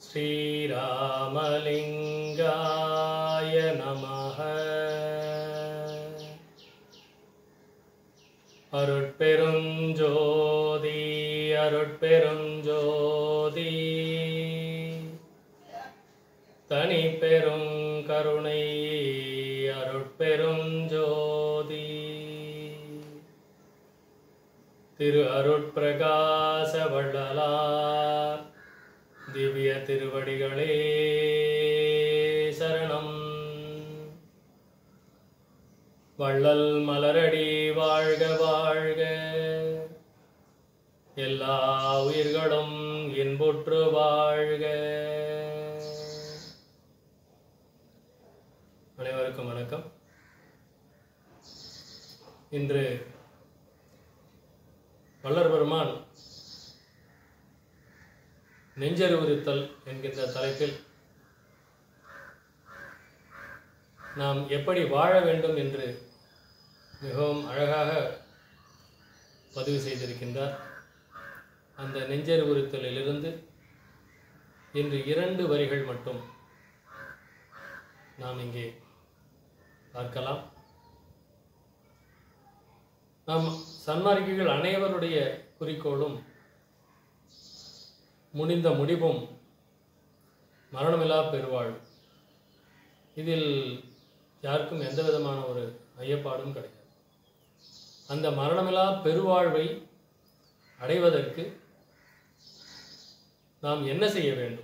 ஸ்ரீராமலிங்காய நமः அருட்பெருஞ்சோதி அருட்பெருஞ்சோதி தனி பெருங்கருணை அருட்பெருஞ்சோதி திரு அருட்பிரகாச வள்ளலார் திவ்ய திருவடிகளே சரணம் வள்ளல் மலரடி வாழ்க வாழ்க எல்லா உயிர்களும் இன்புற்று வாழ்க அனைவருக்கும் வணக்கம் இன்று வள்ளர் பெருமான் நெஞ்சறிவுறுத்தல் என்கின்ற தலைப்பில் நாம் எப்படி வாழ வேண்டும் என்று மிகவும் அழகாக பதிவு செய்திருக்கின்றார் அந்த நெஞ்சறிவுறுத்தலிலிருந்து இன்று இரண்டு வரிகள் மட்டும் நாம் இங்கே பார்க்கலாம் நாம் சன்மார்க்கிகள் அனைவருடைய குறிக்கோளும் முடிந்த முடிவும் மரணமில்லா பெருவாழ் இதில் யாருக்கும் எந்த விதமான ஒரு ஐயப்பாடும் கிடையாது அந்த மரணமில்லா பெருவாழ்வை அடைவதற்கு நாம் என்ன செய்ய வேண்டும்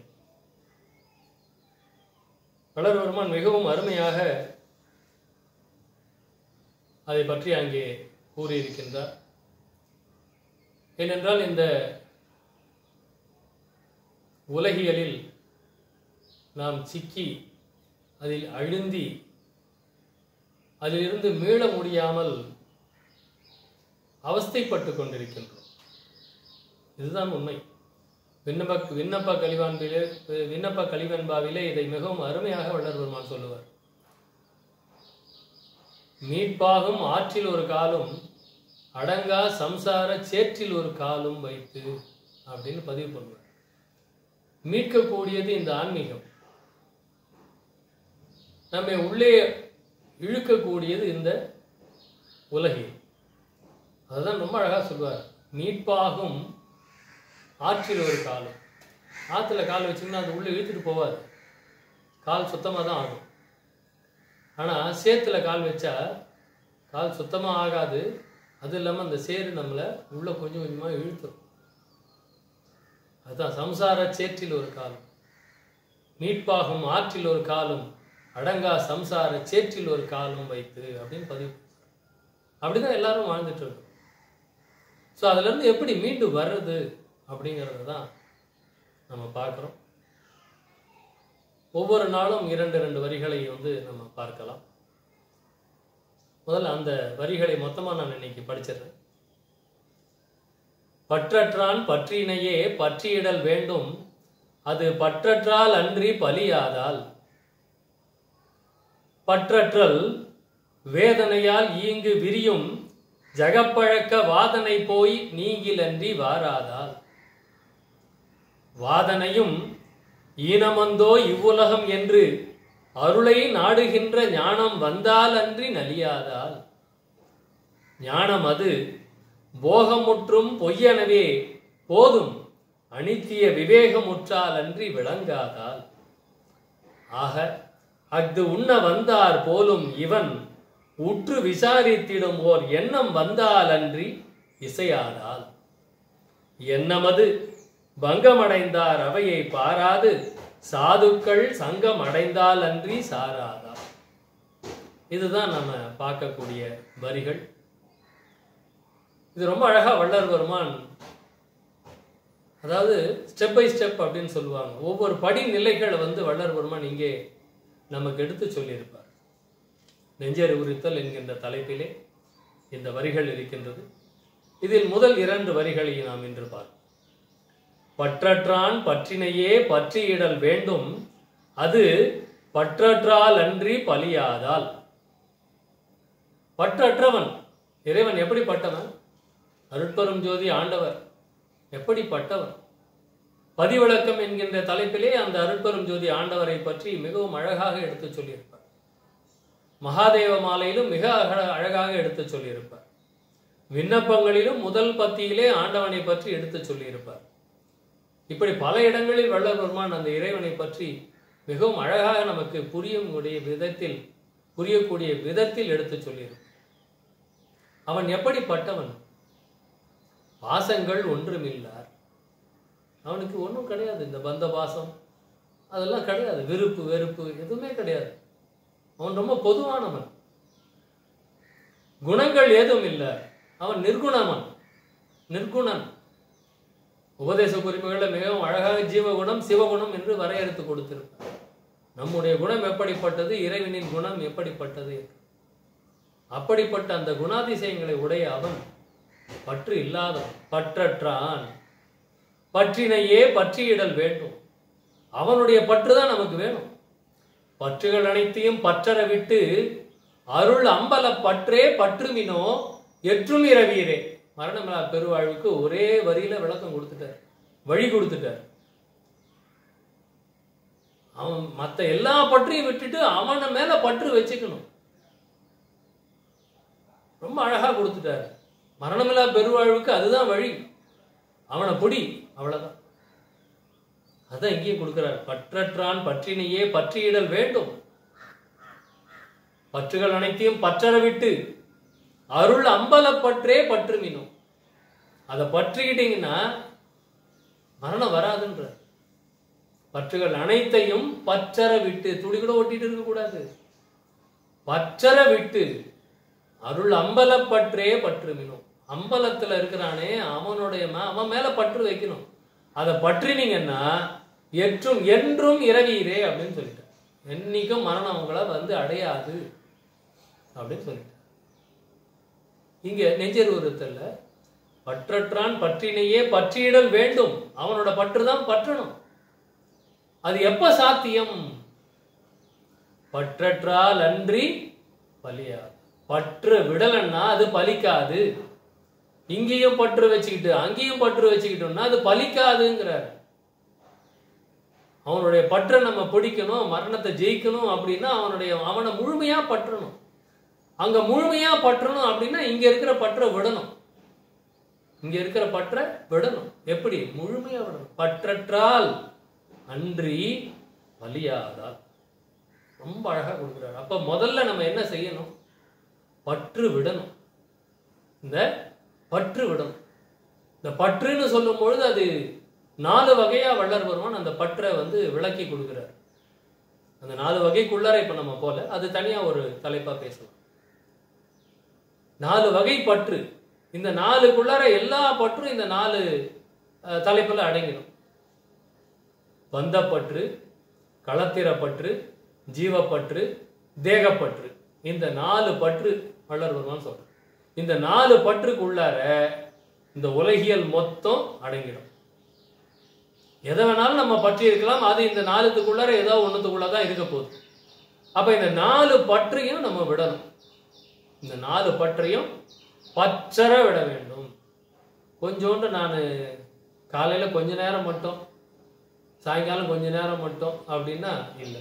வளர்வர்மன் மிகவும் அருமையாக அதை பற்றி அங்கே கூறியிருக்கின்றார் ஏனென்றால் இந்த உலகியலில் நாம் சிக்கி அதில் அழுந்தி அதிலிருந்து மீள முடியாமல் அவஸ்தைப்பட்டு கொண்டிருக்கின்றோம் இதுதான் உண்மை விண்ணப்ப விண்ணப்ப கலிவான்பிலே விண்ணப்ப கலிவெண்பாவிலே இதை மிகவும் அருமையாக வள்ளல் பெருமான் சொல்லுவார் மீட்பாகும் ஆற்றில் ஒரு காலும் அடங்கா சம்சார சேற்றில் ஒரு காலும் வைத்து அப்படின்னு பதிவு பண்ணுவார் மீட்கக்கூடியது இந்த ஆன்மீகம் நம்மை உள்ளே இழுக்கக்கூடியது இந்த உலகில் அதுதான் ரொம்ப அழகாக சொல்வார் மீட்பாகும் ஆற்றில் ஒரு காலம் ஆற்றுல கால் வச்சிங்கன்னா அது உள்ளே இழுத்துட்டு போவாது கால் சுத்தமாக தான் ஆகும் ஆனால் சேத்துல கால் வச்சா கால் சுத்தமாக ஆகாது அது இல்லாமல் அந்த சேறு நம்மளை உள்ளே கொஞ்சம் கொஞ்சமாக இழுத்துரும் அதுதான் சம்சார சேற்றில் ஒரு காலம் மீட்பாகும் ஆற்றில் ஒரு காலம் அடங்கா சம்சார சேற்றில் ஒரு காலம் வைத்து அப்படின்னு பதிவு அப்படிதான் எல்லாரும் வாழ்ந்துட்டு இருக்கோம் ஸோ அதுலேருந்து எப்படி மீண்டு வர்றது அப்படிங்கிறது தான் நம்ம பார்க்குறோம் ஒவ்வொரு நாளும் இரண்டு இரண்டு வரிகளை வந்து நம்ம பார்க்கலாம் முதல்ல அந்த வரிகளை மொத்தமாக நான் இன்னைக்கு படிச்சிடுறேன் பற்றற்றான் பற்றினையே பற்றியிடல் வேண்டும் அது பற்றற்றால் அன்றி பலியாதால் பற்றற்றல் வேதனையால் ஈங்கு விரியும் ஜகப்பழக்க வாதனை போய் நீங்கிலன்றி வாராதால் வாதனையும் ஈனமந்தோ இவ்வுலகம் என்று அருளை நாடுகின்ற ஞானம் வந்தால் அன்றி நலியாதால் ஞானம் அது போகமுற்றும் பொய்யனவே போதும் அனித்திய விவேகமுற்றால் அன்றி விளங்காதால் ஆக அஃது உண்ண வந்தார் போலும் இவன் உற்று விசாரித்திடும் ஓர் எண்ணம் வந்தால் அன்றி இசையாதால் எண்ணமது பங்கமடைந்தார் அவையை பாராது சாதுக்கள் சங்கம் அடைந்தால் அன்றி சாராதால் இதுதான் நம்ம பார்க்கக்கூடிய வரிகள் இது ரொம்ப அழகா வள்ளல் பெருமான் அதாவது ஸ்டெப் பை ஸ்டெப் அப்படின்னு சொல்லுவாங்க ஒவ்வொரு படி நிலைகளை வந்து வள்ளல் பெருமான் இங்கே நமக்கு எடுத்து சொல்லியிருப்பார் நெஞ்சறிவுறுத்தல் என்கின்ற தலைப்பிலே இந்த வரிகள் இருக்கின்றது இதில் முதல் இரண்டு வரிகளை நாம் இன்று பார்ப்போம் பற்றற்றான் பற்றினையே பற்றியிடல் வேண்டும் அது பற்றற்றால் அன்றி பலியாதால் பற்றற்றவன் இறைவன் எப்படிப்பட்டவன் அருட்பெரும் ஜோதி ஆண்டவர் எப்படிப்பட்டவன் பதிவிளக்கம் என்கின்ற தலைப்பிலே அந்த அருட்பெரும் ஜோதி ஆண்டவரை பற்றி மிகவும் அழகாக எடுத்துச் சொல்லியிருப்பார் மகாதேவ மாலையிலும் மிக அழ- அழகாக எடுத்துச் சொல்லியிருப்பார் விண்ணப்பங்களிலும் முதல் பத்தியிலே ஆண்டவனை பற்றி எடுத்துச் சொல்லியிருப்பார் இப்படி பல இடங்களில் வள்ளல் பெருமான் அந்த இறைவனை பற்றி மிகவும் அழகாக நமக்கு புரியக்கூடிய விதத்தில் புரியக்கூடிய விதத்தில் எடுத்துச் சொல்லியிருப்பார் அவன் எப்படிப்பட்டவன் பாசங்கள் ஒன்றுமில்லார் அவனுக்கு ஒன்றும் கிடையாது இந்த பந்த பாசம் அதெல்லாம் கிடையாது விருப்பு வெறுப்பு எதுவுமே கிடையாது அவன் ரொம்ப பொதுவானவன் குணங்கள் ஏதும் இல்லை அவன் நிர்குணவன் நிர்குணன் உபதேச குறிப்புகளில் மிகவும் அழகாக ஜீவகுணம் சிவகுணம் என்று வரையறுத்து கொடுத்திருப்பார் நம்முடைய குணம் எப்படிப்பட்டது இறைவனின் குணம் எப்படிப்பட்டது என்று. அப்படிப்பட்ட அந்த குணாதிசயங்களை உடைய அவன் பற்று இல்லாதவன் பற்றற்றான் பற்றினையே பற்றியிடல் வேண்டும் அவனுடைய பற்று தான் நமக்கு வேணும் பற்றுகள் அனைத்தையும் பற்றற விட்டு அருள் அம்பல பற்றே பற்றுமினோ எற்றும் இரவீரே மரணமில்லா பெருவாழ்வுக்கு ஒரே வரியில விளக்கம் கொடுத்துட்டார் வழி கொடுத்துட்டார் அவன் மத்த எல்லா பற்றையும் விட்டுட்டு அவன மேல பற்று வச்சுக்கணும் ரொம்ப அழகா கொடுத்துட்டாரு மரணமில்லா பெருவாழ்வுக்கு அதுதான் வழி அவனை பொடி அவ்வளவுதான் அதான் இங்கேயும் கொடுக்கிறார் பற்றற்றான் பற்றினையே பற்றியிடல் வேண்டும் பற்றுகள் அனைத்தையும் பற்றற விட்டு அருள் அம்பலப்பற்றே பற்றுமினும் அதை பற்றிக்கிட்டீங்கன்னா மரணம் வராதுன்ற பற்றுகள் அனைத்தையும் பற்றற விட்டு துளி கூட ஒட்டிட்டு இருக்க கூடாது பற்றற விட்டு அருள் அம்பலப்பற்றே பற்றுமினும் அம்பலத்துல இருக்கிறானே அவனுடைய ம- அவன் மேல பற்று வைக்கணும் அதை பற்றினீங்கன்னா எற்றும் என்றும் இரவீரே அப்படின்னு சொல்லிட்டார் என்னைக்கும் மரணம் உங்களை வந்து அடையாது அப்படின்னு சொல்லிட்டார் இங்க நெஞ்சருவரத்தில் பற்றற்றான் பற்றினையே பற்றியிடல் வேண்டும் அவனோட பற்று தான் பற்றணும் அது எப்ப சாத்தியம் பற்றற்றால் அன்றி பலியாது பற்று விடலன்னா அது பலிக்காது இங்கேயும் பற்று வச்சுக்கிட்டு அங்கேயும் பற்று வச்சுக்கிட்டோம்னா அது பலிக்காதுங்கிறார் அவனுடைய பற்றை நம்ம பிடிக்கணும் மரணத்தை ஜெயிக்கணும் அப்படின்னா அவனுடைய அவனை முழுமையா பற்றணும் அங்க முழுமையா பற்றணும் அப்படின்னா இங்க இருக்கிற பற்றை விடணும் இங்க இருக்கிற பற்றை விடணும் எப்படி முழுமையா விடணும் பற்றற்றால் அன்றி பலியாதால் ரொம்ப அழகா கொடுக்குறாரு அப்ப முதல்ல நம்ம என்ன செய்யணும் பற்று விடணும் இந்த பற்று விடணும் இந்த பற்றுன்னு சொல்லும் பொழுது அது நாலு வகையா வள்ளர் பெருமான் அந்த பற்றை வந்து விளக்கி கொடுக்கிறார் அந்த நாலு வகைக்குள்ளார இப்ப நம்ம போல அது தனியா ஒரு தலைப்பா பேசலாம் நாலு வகை பற்று இந்த நாலுக்குள்ளார எல்லா பற்றும் இந்த நாலு அஹ், தலைப்புல அடங்கிடும் பந்தப்பற்று களத்திரப்பற்று ஜீவப்பற்று தேகப்பற்று இந்த நாலு பற்று வள்ளர் பெருமான் சொல்றார் இந்த நாலு பற்றுக்குள்ளார இந்த உலகியல் மொத்தம் அடங்கிடும் எதை வேணாலும் நம்ம பற்றி இருக்கலாம் அது இந்த நாலுத்துக்குள்ளார ஏதோ ஒண்ணுத்துக்குள்ள தான் இருக்க போகுது அப்ப இந்த நாலு பற்றையும் நம்ம விடணும் இந்த நாலு பற்றையும் பற்றற விட வேண்டும் கொஞ்சோண்டு நான் காலையில கொஞ்ச நேரம் மட்டும் சாயங்காலம் கொஞ்ச நேரம் மட்டும் அப்படின்னா இல்லை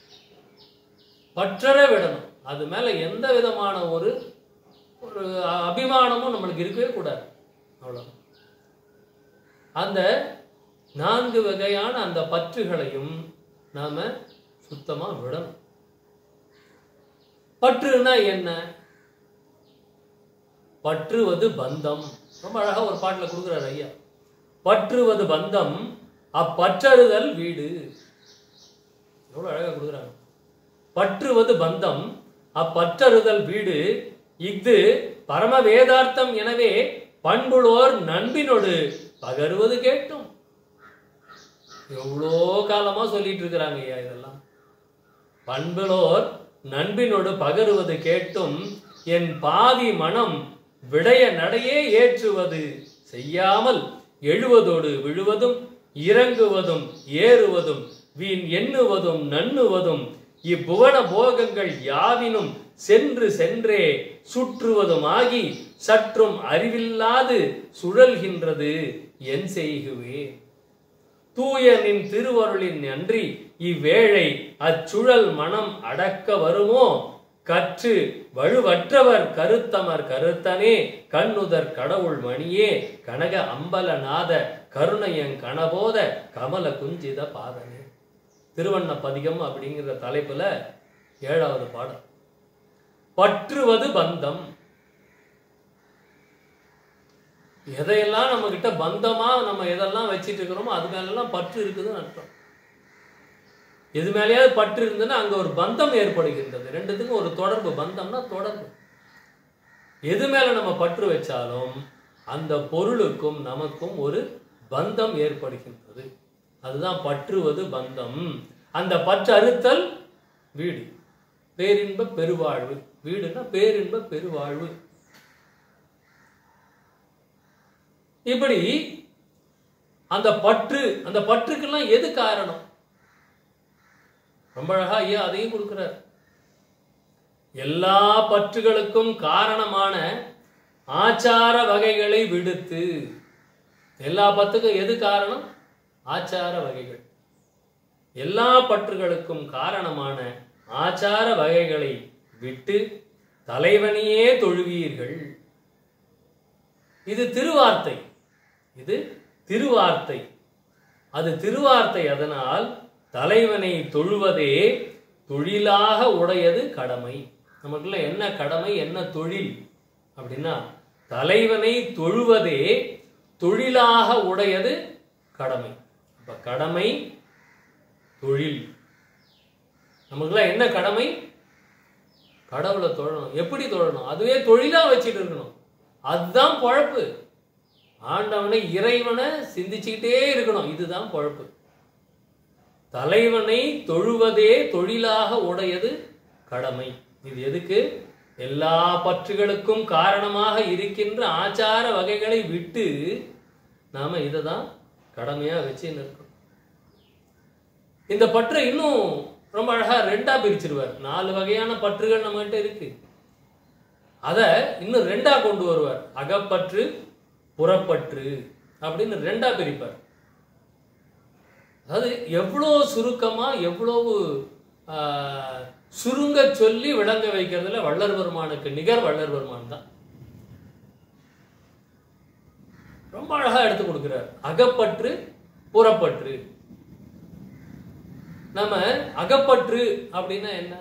பற்றற விடணும் அது மேல எந்த விதமான ஒரு ஒரு அ- அபிமானமும் நம்மளுக்கு இருக்கவே கூடாது அவ்வளவு அந்த நான்கு வகையான அந்த பற்றுகளையும் நாம சுத்தமா விடணும் பற்றுனா என்ன பற்றுவது பந்தம் ரொம்ப அழகா ஒரு பாட்டுல கொடுக்குறாரு ஐயா பற்றுவது பந்தம் அப்பற்றறுதல் வீடு எவ்வளவு அழகா கொடுக்குறாங்க பற்றுவது பந்தம் அப்பற்றறுதல் வீடு இஃது பரம வேதார்த்தம் எனவே பண்புளோர் நண்பினோடு பகருவது கேட்டும் எவ்வளோ காலமா சொல்லிட்டு இருக்கிறாங்க ஐயா இதெல்லாம் பண்புளோர் நண்பினோடு பகருவது கேட்டும் என் பாவி மனம் விடைய நடையே ஏற்றுவது செய்யாமல் எழுவதோடு விழுவதும் இறங்குவதும் ஏறுவதும் வீண் எண்ணுவதும் நண்ணுவதும் இப்புவன போகங்கள் யாவினும் சென்று சென்றே சுற்றுவதுமாகி சற்றும் அறிவில்லாது சுழல்கின்றது என் செய்குவே தூய நின் திருவருளின் அன்றி இவ்வேளை அச்சுழல் மனம் அடக்க வருமோ கற்று வலுவற்றவர் கருத்தமர் கருத்தனே கண்ணுதர் கடவுள் மணியே கனக அம்பலநாத கருணையங் கணபோத கமல குஞ்சித பாதனே திருவண்ண பதிகம் அப்படிங்கிற தலைப்புல ஏழாவது பாடம் பற்றுவது பந்தம் எதையெல்லாம் நம்ம கிட்ட பந்தமா நம்ம எதெல்லாம் வச்சிட்டு இருக்கிறோமோ அது மேலெல்லாம் பற்று இருக்குதுன்னு அர்த்தம் எது மேலேயாவது பற்று இருந்ததுன்னா அங்க ஒரு பந்தம் ஏற்படுகின்றது ரெண்டுத்துக்கும் ஒரு தொடர்பு பந்தம்னா தொடர்பு எது மேல நம்ம பற்று வச்சாலும் அந்த பொருளுக்கும் நமக்கும் ஒரு பந்தம் ஏற்படுகின்றது அதுதான் பற்றுவது பந்தம் அந்த பற்று அறுத்தல் வீடு பேரின்ப பெருவாழ்வு வீடுனா பேரின்ப பெருவாழ்வு இப்படி அந்த பற்று அந்த பற்றுக்கெல்லாம் எது காரணம் ரொம்ப அழகா ஐயா அதையும் கொடுக்கிறார் எல்லா பற்றுகளுக்கும் காரணமான ஆச்சார வகைகளை விடுத்து எல்லா பத்துக்கும் எது காரணம் ஆச்சார வகைகள் எல்லா பற்றுகளுக்கும் காரணமான ஆச்சார வகைகளை விட்டு தலைவனையே தொழுவீர்கள் இது திருவார்த்தை இது திருவார்த்தை அது திருவார்த்தை அதனால் தலைவனை தொழுவதே தொழிலாக உடையது கடமை நமக்குள்ள என்ன கடமை என்ன தொழில் அப்படின்னா தலைவனை தொழுவதே தொழிலாக உடையது கடமை அப்ப கடமை தொழில் நமக்குள்ள என்ன கடமை கடவுளை தொழணும் எப்படி தொழணும் அதுவே தொழிலா வச்சுட்டு இருக்கணும் அதுதான் பொழப்பு ஆண்டவனை இறைவனை சிந்திச்சுக்கிட்டே இருக்கணும் இதுதான் பொழப்பு தலைவனை தொழுவதே தொழிலாக உடையது கடமை இது எதுக்கு எல்லா பற்றுகளுக்கும் காரணமாக இருக்கின்ற ஆச்சார வகைகளை விட்டு நாம இதை தான் கடமையா வச்சு இருக்கோம் இந்த பற்றை இன்னும் ரொம்ப அழகா ரெண்டா பிரிச்சிருவார் நாலு வகையான பற்றுகள் நம்மகிட்ட இருக்கு அத இன்னும் ரெண்டா கொண்டு வருவார் அகப்பற்று புறப்பற்று அப்படின்னு ரெண்டா பிரிப்பார் அதாவது எவ்வளோ சுருக்கமா எவ்வளவு ஆஹ், சுருங்க சொல்லி விளங்க வைக்கிறதுல வள்ளல் பெருமானுக்கு நிகர் வள்ளல் பெருமான் தான் ரொம்ப அழகா எடுத்து கொடுக்கிறார் அகப்பற்று புறப்பற்று நம்ம அகப்பற்று அப்படின்னா என்ன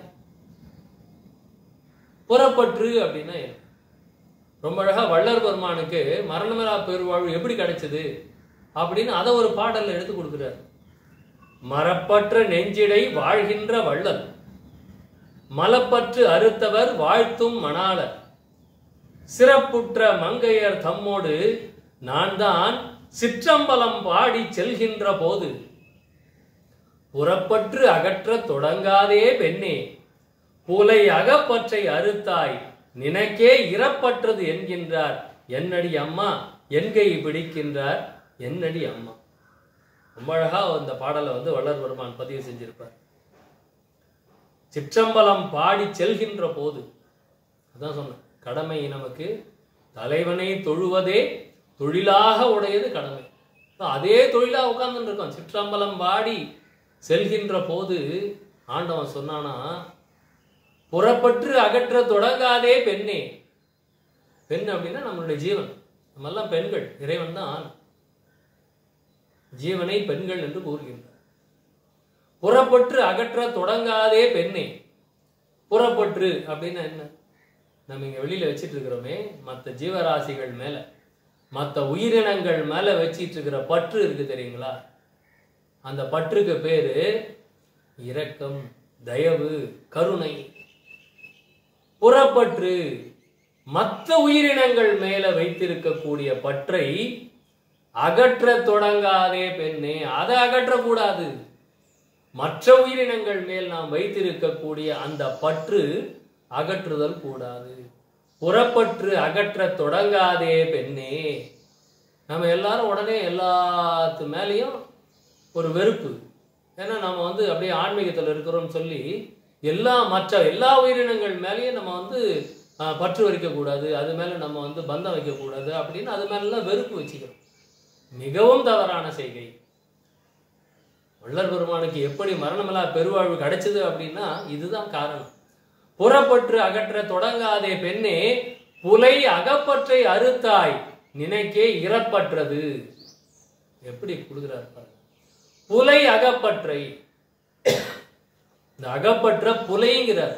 புறப்பற்று அப்படின்னா என்ன ரொம்ப அழகா வள்ளல் பெருமானுக்கு மரணமிலா பெருவாழ்வு எப்படி கிடைச்சது அப்படின்னு அதை ஒரு பாடல்ல எடுத்து கொடுக்கிறார் மரப்பற்ற நெஞ்சிடை வாழ்கின்ற வள்ளல் மலப்பற்று அறுத்தவர் வாழ்த்தும் மணாளர் சிறப்புற்ற மங்கையர் தம்மோடு நான் தான் சிற்றம்பலம் பாடி செல்கின்ற போது புறப்பற்று அகற்றத் தொடங்காதே பெண்ணே புலை அகப்பற்றை அறுத்தாய் நினைக்கே இறப்பற்றது என்கின்றார் என்னடி அம்மா என்கை பிடிக்கின்றார் என்னடி அம்மா ரொம்ப அழகா அந்த பாடலை வந்து வள்ளல் பெருமான் பதிவு செஞ்சிருப்பார் சிற்றம்பலம் பாடி செல்கின்ற போது அதான் சொன்னேன் கடமை நமக்கு தலைவனை தொழுவதே தொழிலாக உடையது கடமை இப்ப அதே தொழிலா உட்கார்ந்துட்டு இருக்கோம் சிற்றம்பலம் பாடி செல்கின்ற போது ஆண்டவன் சொன்னானா புறப்பற்று அகற்ற தொடங்காதே பெண்ணே பெண் அப்படின்னா நம்மளுடைய ஜீவன் நம்ம எல்லாம் பெண்கள் இறைவன் தான் ஆண் ஜீவனை பெண்கள் என்று கூறுகின்றார் புறப்பற்று அகற்ற தொடங்காதே பெண்ணே புறப்பற்று அப்படின்னா என்ன நம்ம இங்க வெளியில வச்சிட்டு இருக்கிறோமே மற்ற ஜீவராசிகள் மேல மற்ற உயிரினங்கள் மேல வச்சிட்டு இருக்கிற பற்று இருக்கு தெரியுங்களா அந்த பற்றுக்கு பேரு இரக்கம் தயவு கருணை புறப்பற்று மற்ற உயிரினங்கள் மேல வைத்திருக்கக்கூடிய பற்றை அகற்ற தொடங்காதே பெண்ணே அதை அகற்றக்கூடாது மற்ற உயிரினங்கள் மேல் நாம் வைத்திருக்கக்கூடிய அந்த பற்று அகற்றுதல் கூடாது புறப்பற்று அகற்ற தொடங்காதே பெண்ணே நம்ம எல்லாரும் உடனே எல்லாத்து மேலேயும் ஒரு வெறுப்பு ஏன்னா நம்ம வந்து அப்படியே ஆன்மீகத்தில் இருக்கிறோம்னு சொல்லி எல்லா மற்ற எல்லா உயிரினங்கள் மேலேயும் நம்ம வந்து ஆஹ், பற்று வைக்கக்கூடாது அது மேலே நம்ம வந்து பந்தம் வைக்கக்கூடாது அப்படின்னு அது மேலெல்லாம் வெறுப்பு வச்சுக்கிறோம் மிகவும் தவறான செய்கை வள்ளல் பெருமானுக்கு எப்படி மரணமில்லா பெருவாழ்வு கிடைச்சது அப்படின்னா இதுதான் காரணம் புறப்பற்று அகற்ற தொடங்காதே பெண்ணே புலை அகப்பற்றை அறுத்தாய் நினைக்கே இறப்பற்றது எப்படி கொடுக்குறாரு பாருங்க புலை அகப்பற்றை இந்த அகப்பற்ற புலைங்கிறார்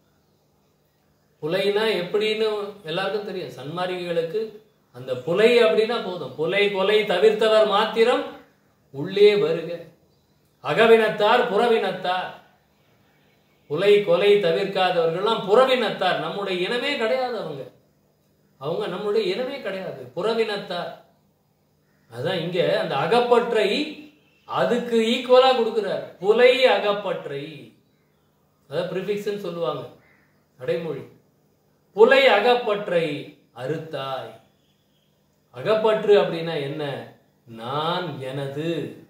புலைனா எப்படின்னு எல்லாருக்கும் தெரியும் சன்மார்க்கிகளுக்கு அந்த புலை அப்படின்னா போதும் புலை கொலை தவிர்த்தவர் மாத்திரம் உள்ளே வருக அகவினத்தார் புறவினத்தார் புலை கொலை தவிர்க்காதவர்கள்லாம் புறவினத்தார் நம்முடைய இனமே கிடையாது அவங்க அவங்க நம்முடைய இனமே கிடையாது புறவினத்தார் அதான் இங்க அந்த அகப்பற்றை அதுக்கு ஈக்குவலா கொடுக்கிறார் புலை அகப்பற்றை அதான் ப்ரிஃபிக்ஸ்ன்னு சொல்லுவாங்க அடைமொழி புலை அகப்பற்றை அறுத்தாய் அகப்பற்று அப்படின்னா என்ன நான் எனது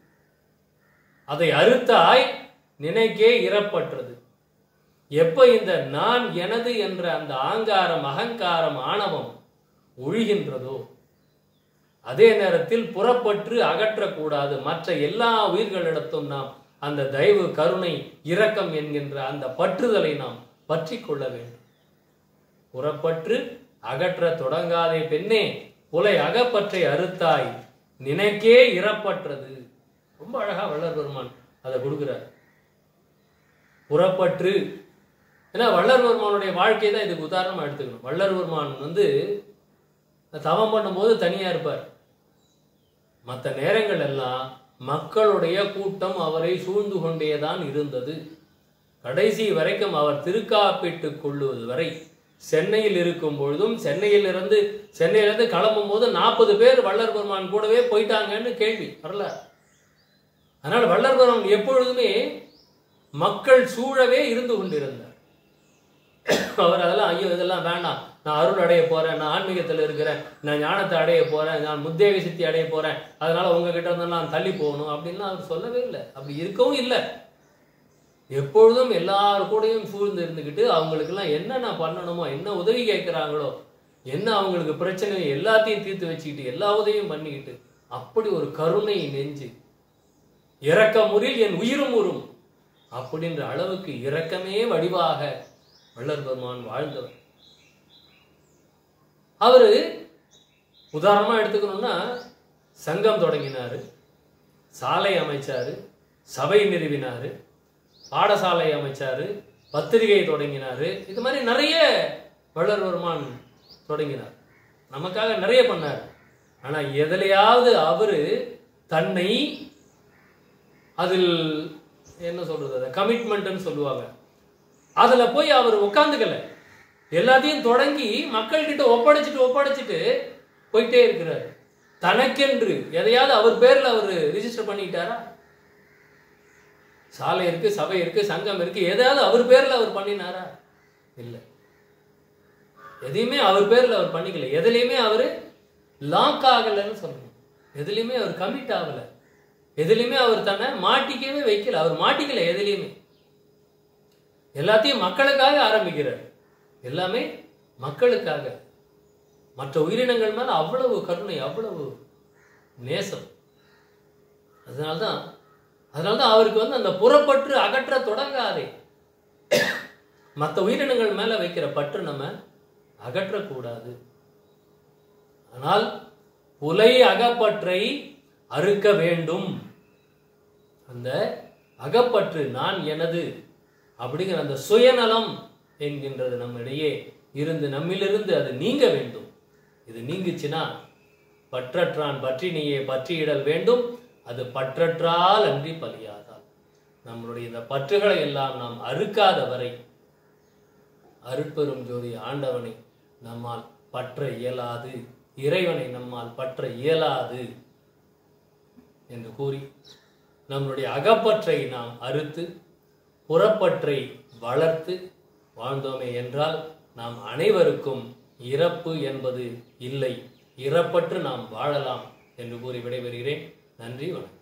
அதை அறுத்தாய் நினைக்கே இறப்பற்றது எப்ப இந்த நான் எனது என்ற அந்த ஆங்காரம் அகங்காரம் ஆணவம் ஒழிகின்றதோ அதே நேரத்தில் புறப்பற்று அகற்றக்கூடாது மற்ற எல்லா உயிர்களிடத்தும் நாம் அந்த தயவு கருணை இரக்கம் என்கின்ற அந்த பற்றுதலை நாம் பற்றி கொள்ள வேண்டும் புறப்பற்று அகற்ற தொடங்காதே பெண்ணே புலை அகப்பற்றை அறுத்தாய் நினைக்கே இறப்பற்றது ரொம்ப அழகா வள்ளல் பெருமான் அதை கொடுக்கிறார் புறப்பற்று ஏன்னா வள்ளல் பெருமானுடைய வாழ்க்கை தான் இதுக்கு உதாரணமா எடுத்துக்கணும் வள்ளல் பெருமான் வந்து தவம் பண்ணும்போது தனியா இருப்பார் மற்ற நேரங்கள் எல்லாம் மக்களுடைய கூட்டம் அவரை சூழ்ந்து கொண்டேதான் இருந்தது கடைசி வரைக்கும் அவர் திருக்காப்பிட்டு கொள்ளுவது வரை சென்னையில் இருக்கும் பொழுதும் சென்னையிலிருந்து சென்னையிலிருந்து கிளம்பும் போது நாற்பது பேர் வள்ளல் பெருமான் கூடவே போயிட்டாங்கன்னு கேள்வி வரல அதனால் வள்ளல் பெருமான் எப்பொழுதுமே மக்கள் சூழவே இருந்து கொண்டிருந்தார் அவர் அதெல்லாம் ஐயோ இதெல்லாம் வேண்டாம் நான் அருள் அடைய போறேன் நான் ஆன்மீகத்தில் இருக்கிறேன் நான் ஞானத்தை அடைய போறேன் நான் முத்தேக சித்தி அடைய போறேன் அதனால உங்ககிட்ட இருந்து நான் தள்ளி போகணும் அப்படின்லாம் அவர் சொல்லவே இல்லை அப்படி இருக்கவும் இல்லை எப்பொழுதும் எல்லார் கூடயும் சூழ்ந்து இருந்துக்கிட்டு அவங்களுக்கெல்லாம் என்ன நான் பண்ணணுமோ என்ன உதவி கேட்குறாங்களோ என்ன அவங்களுக்கு பிரச்சனை எல்லாத்தையும் தீர்த்து வச்சுக்கிட்டு எல்லா உதவியும் பண்ணிக்கிட்டு அப்படி ஒரு கருணை நெஞ்சு இரக்கமுறில் என் உயிரும் உறும் அப்படின்ற அளவுக்கு இரக்கமே வடிவாக வள்ளல் பெருமான் வாழ்ந்தவர் அவரு உதாரணமா எடுத்துக்கணும்னா சங்கம் தொடங்கினாரு சாலை அமைச்சாரு சபை நிறுவினாரு பாடசாலை அமைச்சாரு பத்திரிகை தொடங்கினாரு இது மாதிரி நிறைய வள்ளல் பெருமான் தொடங்கினார் நமக்காக நிறைய பண்ணார் ஆனா எதுலையாவது அவரு தன்னை அதில் என்ன சொல்றது அதை கமிட்மெண்ட்னு சொல்லுவாங்க அதுல போய் அவர் உட்காந்துக்கல எல்லாத்தையும் தொடங்கி மக்கள்கிட்ட ஒப்படைச்சிட்டு ஒப்படைச்சிட்டு போயிட்டே இருக்கிறாரு தனக்கென்று எதையாவது அவர் பேர்ல அவர் ரிஜிஸ்டர் பண்ணிட்டாரா சாலை இருக்கு சபை இருக்கு சங்கம் இருக்கு எதையாவது அவர் பேர்ல அவர் பண்ணினாரா இல்லை எதையுமே அவர் பேர்ல அவர் பண்ணிக்கல எதுலையுமே அவர் லாக் ஆகலைன்னு சொல்லணும் எதுலையுமே அவர் கமிட் ஆகல எதுலையுமே அவர் தன்னை மாட்டிக்கவே வைக்கல அவர் மாட்டிக்கல எதுலையுமே எல்லாத்தையும் மக்களுக்காக ஆரம்பிக்கிறார் எல்லாமே மக்களுக்காக மற்ற உயிரினங்கள் மேல அவ்வளவு கருணை அவ்வளவு நேசம் அதனால்தான் அதனால்தான் அவருக்கு வந்து அந்த புறப்பற்று அகற்ற தொடங்காதே மற்ற உயிரினங்கள் மேல வைக்கிற பற்று நம்ம அகற்றக்கூடாது ஆனால் புலை அகப்பற்றை அறுக்க வேண்டும் அந்த அகப்பற்று நான் எனது அப்படிங்கிற அந்த சுயநலம் என்கின்றது நம்மிடையே இருந்து நம்மிலிருந்து அது நீங்க வேண்டும் இது நீங்குச்சுன்னா பற்றற்றான் பற்றி நீயே பற்றியிடல் வேண்டும் அது பற்றற்றால் அன்றி பலியாதால் நம்மளுடைய இந்த பற்றுகளை எல்லாம் நாம் அறுக்காத வரை அருட்பெரும் ஜோதி ஆண்டவனை நம்மால் பற்ற இயலாது இறைவனை நம்மால் பற்ற இயலாது என்று கூறி நம்முடைய அகப்பற்றை நாம் அறுத்து புறப்பற்றை வளர்த்து வாழ்ந்தோமே என்றால் நாம் அனைவருக்கும் இறப்பு என்பது இல்லை இறப்பற்று நாம் வாழலாம் என்று கூறி விடைபெறுகிறேன் நன்றி வணக்கம்